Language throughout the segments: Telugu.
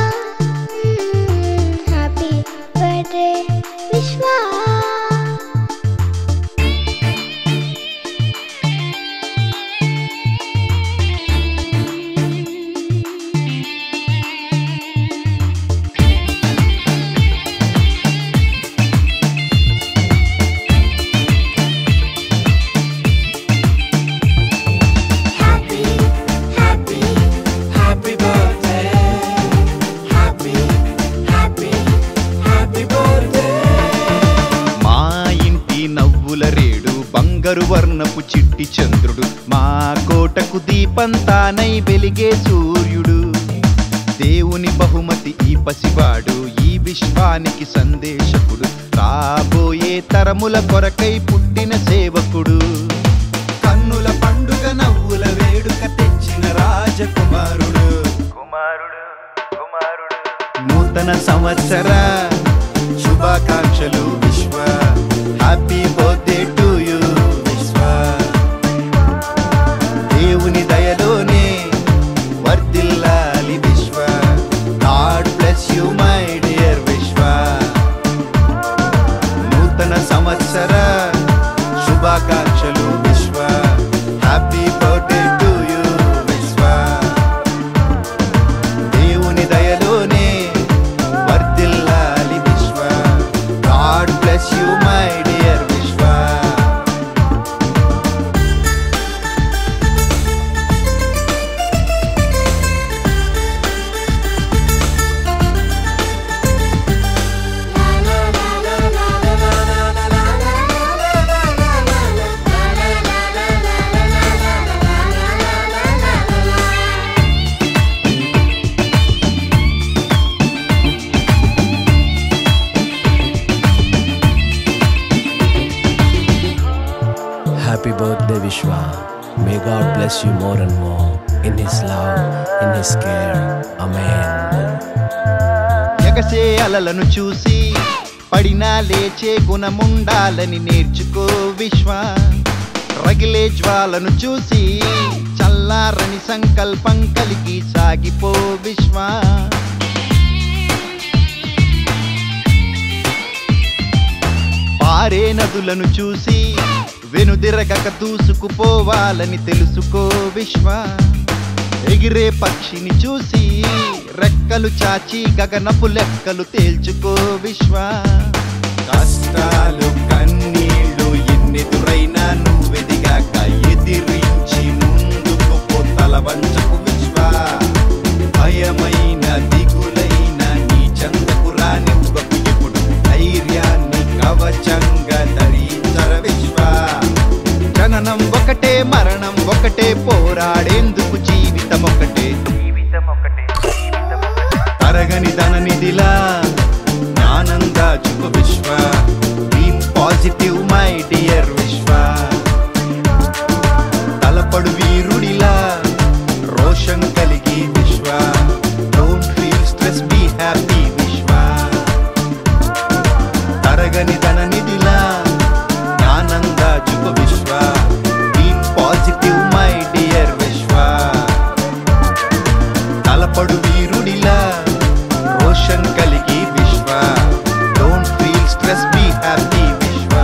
Happy birthday Vishwa Happy, happy, happy birthday. Happy, happy, happy birthday. మా ఇంటి నవ్వుల రేడు బంగారు వర్ణపు చిట్టి చంద్రుడు మా కోటకు దీపంతానై వెలిగే సూర్యుడు దేవుని బహుమతి ఈ పసివాడు ఈ విశ్వానికి సందేశకుడు రాబోయే తరముల కొరకై పుట్టిన సేవకుడు కన్నుల పండుగ నవ్వుల వేడుక తెచ్చిన రాజకుమారుడు కుమారుడు కుమారుడు నూతన సంవత్సర శుభాకాంక్షలు విశ్వ హ్యాపీ బర్త్డే టు యూ విశ్వ దేవుని దయలోనే వర్దిల్లాలి Vishwa God bless you my dear Vishwa నూతన సంవత్సర శుభాకాంక్షలు విశ్వ హ్యాపీ బర్త్డే టు యూ విశ్వ దేవుని దయలోనే వర్దిల్లాలి Vishwa God bless you my dear Vishwa Happy birthday, Vishwa. May God bless you more and more in His love, in His care. Amen. ఎగసే అలలను చూసి పడినా లేచే గుణముండాలని నేర్చుకో విశ్వ రగిలే జ్వాలను చూసి చల్లారని సంకల్పం కలిగి సాగిపో విశ్వ పారే నదులను చూసి వెనుదిరగక దూసుకుపోవాలని తెలుసుకో విశ్వ ఎగిరే పక్షిని చూసి రెక్కలు చాచి గగనపు లెక్కలు తేల్చుకో విశ్వ కష్టాలు కన్నీళ్లు ఎన్నెదురైనా నువ్వెదిగాక ఎదిరించి ముందుకు పో తల వంచకు విశ్వ భయమైన దిగులైన నీ చందకు రానివ్వకు ఎప్పుడు ధైర్యాన్ని కవచంగా ధరించర విశ్వ జననం ఒకటే మరణం ఒకటే పోరాడేందుకు జీవితం ఒకటే తరగని ధన నిధిలా జ్ఞానం దాచుకు విశ్వ బీ పాజిటివ్ మై డియర్ విశ్వ తలపడు వీరుడిలా రోషన్ కలిగి Vishwa don't feel stress be happy Vishwa తరగని ధన నిధిలా జ్ఞానం దాచుకు విశ్వ బీ పాజిటివ్ మై డియర్ విశ్వ తలపడు వీరుడిలా రోషన్ కలిగి Vishwa don't feel stress be happy Vishwa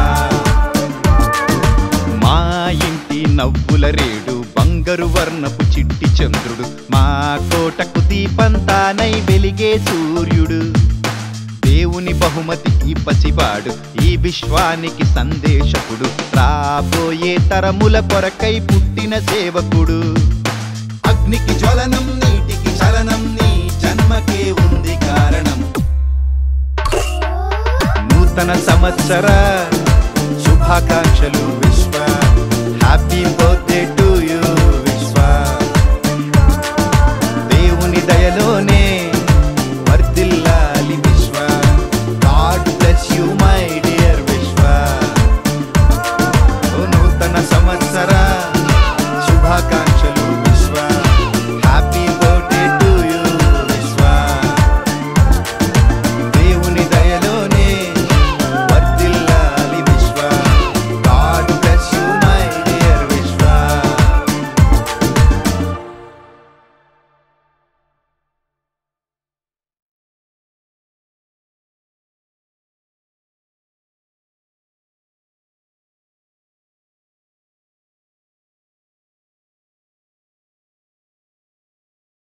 మా ఇంటి నవ్వుల రేడు బంగారు వర్ణపు చిట్టి చంద్రుడు మా కోటకు దీపంతానై వెలిగే సూర్యుడు దేవుని బహుమతి ఈ పసివాడు ఈ విశ్వానికి సందేశకుడు రాబోయే తరముల కొరకై పుట్టిన సేవకుడు అగ్నికి జ్వలనం నీటికి చలనం నీ జన్మకే ఉంది కారణం నూతన సంవత్సర శుభాకాంక్ష